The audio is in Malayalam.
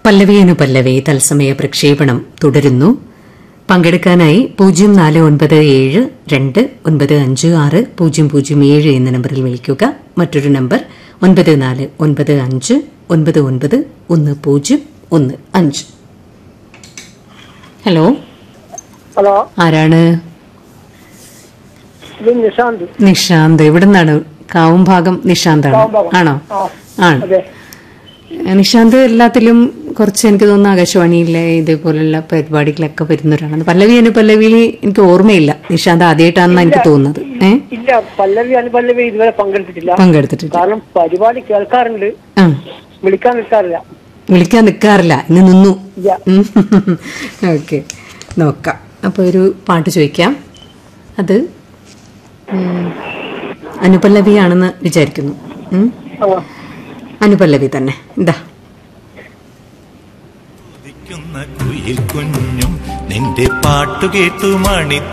പല്ലവിയനു പല്ലവി തത്സമയ പ്രക്ഷേപണം തുടരുന്നു പങ്കെടുക്കാനായി പൂജ്യം നാല് ഒൻപത് ഏഴ് രണ്ട് ഒൻപത് അഞ്ച് ആറ് പൂജ്യം പൂജ്യം ഏഴ് എന്ന നമ്പറിൽ വിളിക്കുക മറ്റൊരു നമ്പർ ഒൻപത് നാല് ഒൻപത് അഞ്ച് ഒൻപത് ഒൻപത് ഒന്ന് പൂജ്യം ഒന്ന് അഞ്ച് ഹലോ ഹലോ ആരാണ് ഇത് നിശാന്ത് നിഷാന്ത് എവിടുന്നാണ് കാവും ഭാഗം നിഷാന്താണ് കാവുംഭാഗം. ആണോ ആ ആണ് അതെ നിഷാന്ത് എല്ലാത്തിലും കുറച്ച് എനിക്ക് തോന്നുന്നു ആകാശവാണിയിലെ ഇതേപോലുള്ള പരിപാടികളൊക്കെ വരുന്നവരാണ് പല്ലവി അനുപല്ലവിയിൽ എനിക്ക് ഓർമ്മയില്ല നിഷാന്ത് ആദ്യമായിട്ടാണെന്ന് എനിക്ക് തോന്നുന്നത് ഏ ഇല്ല പല്ലവി അനുപല്ലവി ഇതുവരെ പങ്കെടുത്തിട്ടില്ല പങ്കെടുത്തിട്ടില്ല കാരണം പരിപാടി കേൾക്കാറുണ്ട് ആ വിളിക്കാൻ നിൽക്കാറില്ല വിളിക്കാൻ നിൽക്കാറില്ല ഇന്ന് നിന്നു ഇല്ല ഓക്കെ നോക്കാം അപ്പോൾ ഒരു പാട്ട് ചോദിക്കാം അത് ഉം, അനുപല്ലവിയാണെന്ന് വിചാരിക്കുന്നു ഉം, ആ. അനുപല്ലവി തന്നെ ഇതാ ഉദിക്കുന്ന കുയിൽ കുഞ്ഞും നിന്റെ പാട്ടു കേട്ടു മണി